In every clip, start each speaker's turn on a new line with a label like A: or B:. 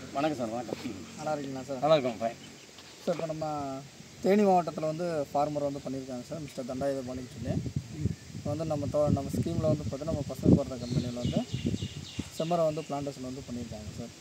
A: வணக்கம் சார் வணக்கம்
B: நல்லா இருக்கீங்களா சார்
A: நல்லா இருக்கும் ஃபைன்
B: சார் இப்போ நம்ம தேனி மாவட்டத்தில் வந்து ஃபார்மர் வந்து பண்ணியிருக்காங்க சார் மிஸ்டர் தண்டாயுதபாணின்னு சொல்லி இப்போ வந்து நம்ம தோ நம்ம ஸ்கீமில் வந்து பார்த்தீங்கன்னா நம்ம பசுமை போடுற கம்பெனியில் வந்து செம்மரம் வந்து பிளான்டேஷன் வந்து பண்ணியிருக்காங்க சார்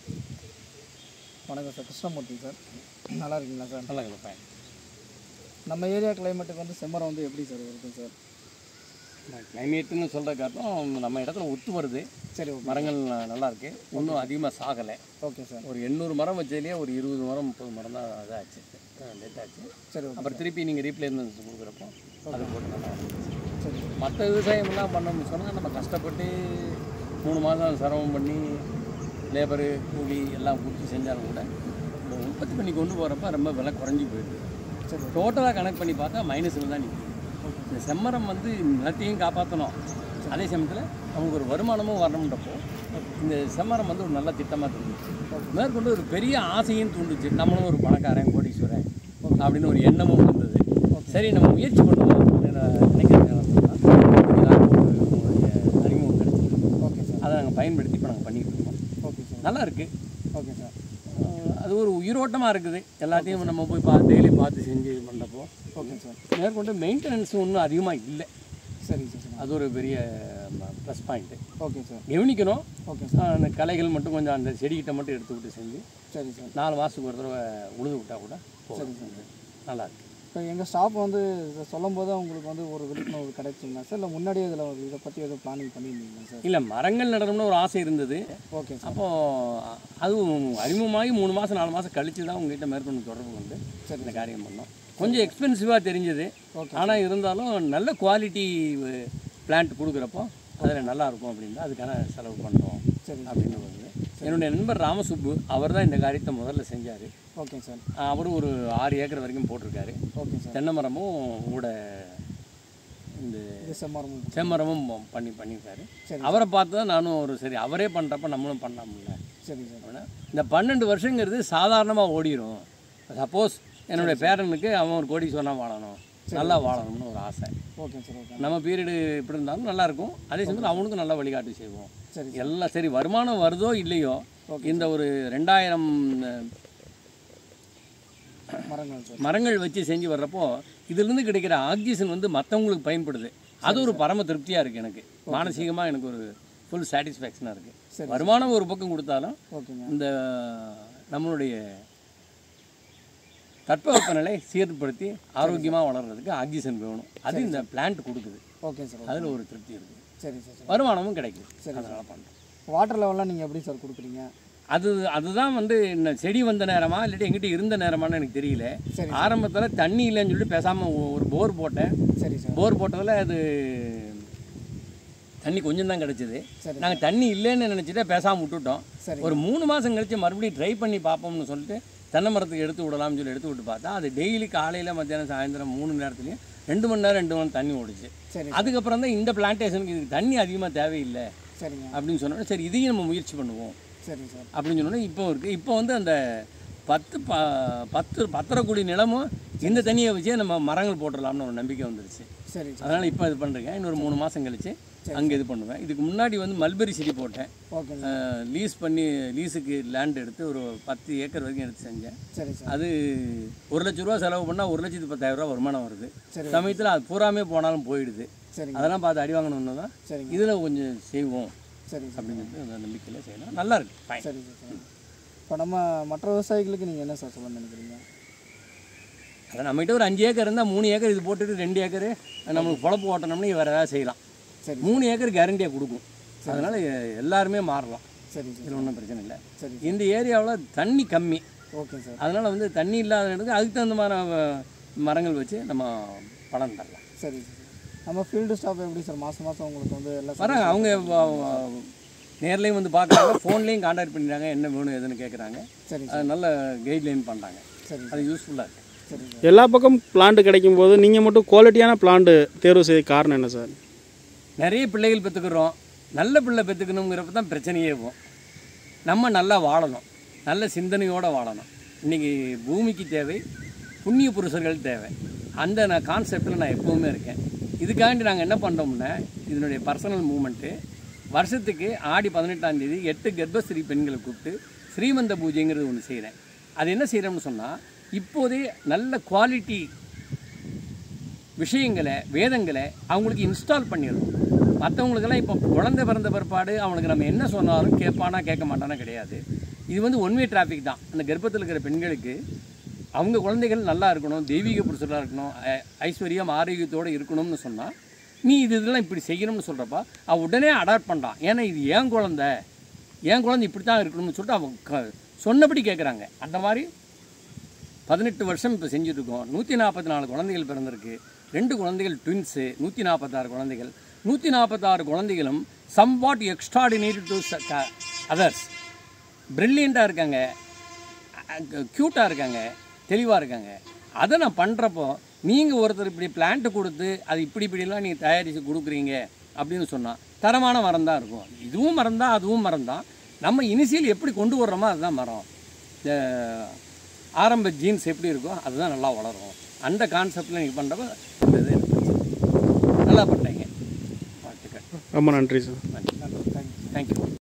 B: வணக்கம் சார் கிருஷ்ணமூர்த்தி சார் நல்லா இருக்கீங்களா சார்
A: நல்லா இருக்கும் ஃபைன்
B: நம்ம ஏரியா கிளைமேட்டுக்கு வந்து செம்மரம் வந்து எப்படி சார் இருக்கும் சார்
A: கிளைமேட்டுன்னு சொல்கிற காட்டும் நம்ம இடத்துல ஒத்து வருது
B: சரி ஓகே
A: மரங்கள் ந- நல்லா இருக்கு ஒன்றும் அதிகமாக சாகலை
B: ஓகே சார்
A: ஒரு எண்ணூறு மரம் வச்சதுலேயே ஒரு இருபது மரம் முப்பது மரம் தான் இதாச்சு டெத் ஆச்சு
B: சரி ஓகே
A: அப்புறம் திருப்பி நீங்கள் ரீப்ளேஸ்மெண்ட் கொடுக்குறப்போ அது போட்டு நல்லா இருந்துச்சு
B: சரி
A: மற்ற விவசாயம்லாம் பண்ணோம்னு சொன்னால் நம்ம கஷ்டப்பட்டு மூணு மாதம் சிரமம் பண்ணி லேபரு கூலி எல்லாம் கொடுத்து செஞ்சாலும் கூட இந்த உற்பத்தி பண்ணி கொண்டு போகிறப்ப ரொம்ப விலை குறைஞ்சி போயிடுது
B: சரி
A: டோட்டலாக கனெக்ட் பண்ணி பார்த்தா மைனஸில் தான் நிற்குது இந்த செம்மரம் வந்து நிலத்தையும் காப்பாற்றணும் அதே சமயத்தில் அவங்களுக்கு ஒரு வருமானமும் வரணுன்றப்போ இந்த செம்மரம் வந்து ஒரு நல்ல திட்டமாக தோணுச்சு மேற்கொண்டு ஒரு பெரிய ஆசையும் தூண்டுச்சு நம்மளும் ஒரு பணக்காரன் கோடீஸ்வரன் அப்படின்னு ஒரு எண்ணமும் இருந்தது சரி நம்ம முயற்சி பண்ணுவோம் அப்படின்னு நான் நினைக்கிற நேரத்துல தான் இதுக்கு உங்களுடைய அறிமுகம் கிடைச்சது
B: ஓகே சார்
A: அதை நாங்கள் பயன்படுத்தி இப்போ நாங்கள் பண்ணிகிட்டு இருக்கோம்
B: ஓகே சார்
A: நல்லா இருக்குது
B: ஓகே சார்
A: அது ஒரு உயிரோட்டமாக இருக்குது எல்லாத்தையும் நம்ம போய் பார்த்து டெய்லி பார்த்து செஞ்சு இது பண்ணுறப்போ
B: ஓகே சார்
A: மேற்கொண்டு மெயின்டெனன்ஸ் ஒன்றும் அதிகமாக இல்லை
B: சரிங்க சார் சரி
A: அது ஒரு பெரிய ப்ளஸ் பாயிண்ட்டு
B: ஓகே சார்
A: கவனிக்கணும்
B: ஓகே சார்
A: ஆஹ் அந்த களைகள் மட்டும் கொஞ்சம் அந்த செடிகிட்ட மட்டும் எடுத்து விட்டு செஞ்சு
B: சரி சார்
A: நாலு மாதத்துக்கு ஒரு தடவை உழுது விட்டால் கூட போதும். நல்லா இருக்கு
B: இப்போ எங்கள் ஸ்டாப் வந்து இதை சொல்லும் போது உங்களுக்கு வந்து ஒரு விழிப்புணர்வு கிடைச்சிங்களா சார் இல்லை முன்னாடியே இதில் இதை பற்றி எதுவும் பிளானிங் பண்ணியிருந்தீங்களா சார்
A: இல்லை மரங்கள் நடணும்னு ஒரு ஆசை இருந்தது
B: ஓகே சார்
A: அப்போது அதுவும் அறிமுகமாகி மூணு மாதம் நாலு மாதம் கழிச்சு தான் உங்ககிட்ட மேற்கொண்டு தொடர்பு கொண்டு
B: சரி
A: இந்த காரியம் பண்ணோம் கொஞ்சம் எக்ஸ்பென்சிவாக தெரிஞ்சது
B: ஓகே
A: ஆனால் இருந்தாலும் நல்ல குவாலிட்டி பிளான்ட் கொடுக்குறப்போ அதில் நல்லா இருக்கும் அப்படின்னு அதுக்கான செலவு பண்ணுறோம்
B: சரி
A: அப்படின்னு வருது என்னுடைய நண்பர் ராமசுப்பு அவர் தான் இந்த காரியத்தை முதல்ல செஞ்சார்
B: ஓகே சார்
A: அவரும் ஒரு ஆறு ஏக்கர் வரைக்கும் போட்டிருக்காரு
B: ஓகே சார்
A: தென்னை மரமும் கூட இந்த
B: இது செம்மரம்
A: செம்மரமும் பண்ணி பண்ணியிருக்காரு
B: சரி.
A: அவரை பார்த்து தான் நானும் ஒரு சரி அவரே பண்ணுறப்ப நம்மளும் பண்ணலாம்ல
B: சரி சார்
A: அப்படின்னா இந்த பன்னெண்டு வருஷங்கிறது சாதாரணமாக ஓடிடும் சப்போஸ் என்னுடைய பேரனுக்கு அவன் ஒரு கோடீஸ்வரனாக வாழணும் நல்லா வாழணும்னு ஒரு ஆசை
B: ஓகே சார் ஓகே
A: நம்ம பீரியடு இப்படி இருந்தாலும் நல்லா இருக்கும் அதே சமயத்தில் அவனுக்கும் நல்லா வழிகாட்டி செய்வோம்
B: சரி
A: எல்லாம் சரி வருமானம் வருதோ இல்லையோ இந்த ஒரு ரெண்டாயிரம்
B: மரங்கள் சார்
A: மரங்கள் வச்சு செஞ்சு வர்றப்போ இதுலேருந்து கிடைக்கிற ஆக்சிஜன் வந்து மற்றவங்களுக்கு பயன்படுது அது ஒரு பரம திருப்தியாக இருக்குது எனக்கு மானசீகமாக எனக்கு ஒரு ஃபுல் சாட்டிஸ்ஃபேக்ஷனாக இருக்குது
B: சரி.
A: வருமானம் ஒரு பக்கம் கொடுத்தாலும்
B: ஓகேங்க
A: இந்த நம்மளுடைய தட்பவெப்பநிலை சீர்படுத்தி ஆரோக்கியமாக வளர்கிறதுக்கு ஆக்சிஜன் வேணும் அது இந்த பிளான்ட் கொடுக்குது
B: ஓகே சார்
A: அதில் ஒரு திருப்தி இருக்குது
B: சரி சார் சரி
A: வருமானமும் கிடைக்குது அதனால் பண்ணுறோம்
B: வாட்டர் லெவல்லாம் நீங்கள் எப்படி சார் கொடுக்குறீங்க
A: அது அதுதான் வந்து இந்த செடி வந்த நேரமா இல்லாட்டி எங்கிட்ட இருந்த நேரமான்னு எனக்கு தெரியல
B: சரி
A: ஆரம்பத்தில் தண்ணி இல்லைன்னு சொல்லிட்டு பேசாமல் ஒரு போர் போட்டேன்
B: சரி சார்
A: போர் போட்டதில் அது தண்ணி கொஞ்சம் தான் கிடச்சிது
B: சரி.
A: நாங்கள் தண்ணி இல்லைன்னு நினச்சிட்டே பேசாமல் விட்டுட்டோம்
B: சரி
A: ஒரு மூணு மாதம் கழிச்சு மறுபடியும் ட்ரை பண்ணி பார்ப்போம்னு சொல்லிட்டு தென்னை மரத்துக்கு எடுத்து விடலாம்னு சொல்லி எடுத்து விட்டு பார்த்தா அது டெய்லி காலையில் மத்தியானம் சாயந்தரம் மூணு நேரத்துலையும் ரெண்டு மணி நேரம் ரெண்டு மணி நேரம் தண்ணி ஓடிச்சு
B: சரி
A: அதுக்கப்புறம் தான் இந்த பிளான்டேஷனுக்கு இதுக்கு தண்ணி அதிகமாக தேவையில்லை
B: சரிங்க
A: அப்படின்னு சொன்னோன்னே சரி இதையும் நம்ம முயற்சி பண்ணுவோம்
B: சரிங்க சார்
A: அப்படின்னு சொன்னோன்னே இப்போ இருக்குது இப்போ வந்து அந்த பத்து ப பத்து பத்தரை கோடி நிலமும் இந்த தண்ணியை வச்சே நம்ம மரங்கள் போட்டுடலாம்னு ஒரு நம்பிக்கை வந்துருச்சு
B: சரி சார்
A: அதனால் இப்போ இது பண்ணுறேங்க இன்னொரு மூணு மாதம் கழிச்சு அங்கே இது பண்ணுவேன் இதுக்கு முன்னாடி வந்து மல்பெரி செடி போட்டேன்
B: ஓகேங்க
A: லீஸ் பண்ணி லீஸுக்கு லேண்ட் எடுத்து ஒரு பத்து ஏக்கர் வரைக்கும் எடுத்து செஞ்சேன்
B: சரி சார்
A: அது ஒரு லட்ச ரூபா செலவு பண்ணால் ஒரு லட்சத்து பத்தாயிரம் ரூபா வருமானம் வருது
B: சரி.
A: சமயத்தில் அது பூராமே போனாலும் போயிடுது
B: சரிங்க
A: அதெல்லாம் பார்த்து அடி வாங்கணும்னு தான்
B: சரிங்க
A: இதில் கொஞ்சம் செய்வோம்
B: சரி சார்
A: அப்படின்னு சொல்லிட்டு அந்த நம்பிக்கையில் செய்யலாம் நல்லா இருக்கு ஃபைன்
B: சரி சார் சரி இப்போ நம்ம மற்ற விவசாயிகளுக்கு நீங்கள் என்ன சார் சொல்ல நினைக்கிறீங்க
A: அதான் நம்மகிட்ட ஒரு அஞ்சு ஏக்கர் இருந்தால் மூணு ஏக்கர் இது போட்டுட்டு ரெண்டு ஏக்கர் நம்மளுக்கு பொழப்பு ஓட்டணும்னு வேறு ஏதாவது செய்யலாம்
B: சரி
A: மூணு ஏக்கர் கேரண்டியாக கொடுக்கும் அதனால் எல்லாருமே மாறலாம்
B: சரி சார்
A: இதில் ஒன்றும் பிரச்சனை இல்லை
B: சரி
A: இந்த ஏரியாவில் தண்ணி கம்மி
B: ஓகே சார்
A: அதனால் வந்து தண்ணி இல்லாத இடத்துக்கு அதுக்கு தகுந்த மாதிரி அஹ், மரங்கள் வச்சு நம்ம பலன் தரலாம்
B: சரி சார் நம்ம ஃபீல்டு ஸ்டாஃப் எப்படி சார் மாதம் மாதம் உங்களுக்கு வந்து எல்லாம்
A: வராங்க அவங்க வ- வ- நேர்லேயும் வந்து பார்க்குறாங்க ஃபோன்லேயும் காண்டாக்ட் பண்ணிடுறாங்க என்ன வேணும் எதுன்னு கேட்குறாங்க
B: சரி
A: அது நல்ல கைட்லைன் பண்ணுறாங்க
B: சரி
A: அது யூஸ்ஃபுல்லாக இருக்குது
B: சரி சார்
C: எல்லா பக்கம் பிளான்ட் கிடைக்கும் போது நீங்கள் மட்டும் குவாலிட்டியான பிளான்ட் தேர்வு செய்ய காரணம் என்ன சார்
A: நிறைய பிள்ளைகள் பெற்றுக்கிறோம் நல்ல பிள்ளை பெற்றுக்கணுங்கிறப்ப தான் பிரச்சனையே இருக்கும் நம்ம நல்லா வாழணும் நல்ல சிந்தனையோடு வாழணும் இன்றைக்கி பூமிக்கு தேவை புண்ணிய புருஷர்கள் தேவை அந்த நான் கான்செப்டில் நான் எப்போவுமே இருக்கேன் இதுக்காண்டி நாங்கள் என்ன பண்ணோம்னா இதனுடைய பர்சனல் மூமெண்ட்டு வருஷத்துக்கு ஆடி பதினெட்டாம் தேதி எட்டு கர்ப்பஸ்திரீ பெண்களை கூப்பிட்டு ஸ்ரீமந்த பூஜைங்கிறது ஒன்று செய்கிறேன் அது என்ன செய்கிறோம்னு சொன்னால் இப்போதே நல்ல குவாலிட்டி விஷயங்களை வேதங்களை அவங்களுக்கு இன்ஸ்டால் பண்ணிடணும் மற்றவங்களுக்கெல்லாம் இப்போ குழந்தை பிறந்த பிற்பாடு அவனுக்கு நம்ம என்ன சொன்னாலும் கேட்பானா கேட்க மாட்டானா கிடையாது இது வந்து ஒன் வே டிராஃபிக் தான் அந்த கர்ப்பத்தில் இருக்கிற பெண்களுக்கு அவங்க குழந்தைகள் நல்லா இருக்கணும் தெய்வீக புருஷராக இருக்கணும் ஐ- ஐஸ்வர்யம் ஆரோக்கியத்தோடு இருக்கணும்னு சொன்னால் நீ இது இதெல்லாம் இப்படி செய்யணும்னு சொல்கிறப்ப அவன் உடனே அடாப்ட் பண்ணுறான் ஏன்னா இது ஏன் குழந்தை என் குழந்தை இப்படி தான் இருக்கணும்னு சொல்லிட்டு அவன் க- சொன்னபடி கேட்குறாங்க அந்த மாதிரி பதினெட்டு வருஷம் இப்போ செஞ்சுட்ருக்கோம் நூற்றி நாற்பத்தி நாலு குழந்தைகள் பிறந்திருக்கு ரெண்டு குழந்தைகள் ட்வின்ஸு நூற்றி நாற்பத்தாறு குழந்தைகள் நூற்றி நாற்பத்தாறு குழந்தைகளும் somewhat extraordinary to others ப்ரில்லியண்ட்டாக இருக்காங்க க்யூட்டாக இருக்காங்க தெளிவாக இருக்காங்க அதை நான் பண்ணுறப்போ நீங்கள் ஒருத்தர் இப்படி பிளான்ட்டு கொடுத்து அது இப்படி இப்படிலாம் நீங்கள் தயாரித்து கொடுக்குறீங்க அப்படின்னு சொன்னால் தரமான மரம் தான் இருக்கும் இதுவும் மரம் தான் அதுவும் மரம் தான் நம்ம இனிஷியல் எப்படி கொண்டு வர்றோமோ அதுதான் மரம் இந்த ஆரம்ப ஜீன்ஸ் எப்படி இருக்கோ அதுதான் நல்லா வளரும் அந்த கான்செப்டில் நீங்கள் பண்ணுறப்ப இந்த இது எனக்கு பிடிச்சிருக்கு. நல்லா பண்ணுறீங்க வாழ்த்துக்கள்
C: ரொம்ப நன்றி சார்
A: நன்றி தேங்க்யூ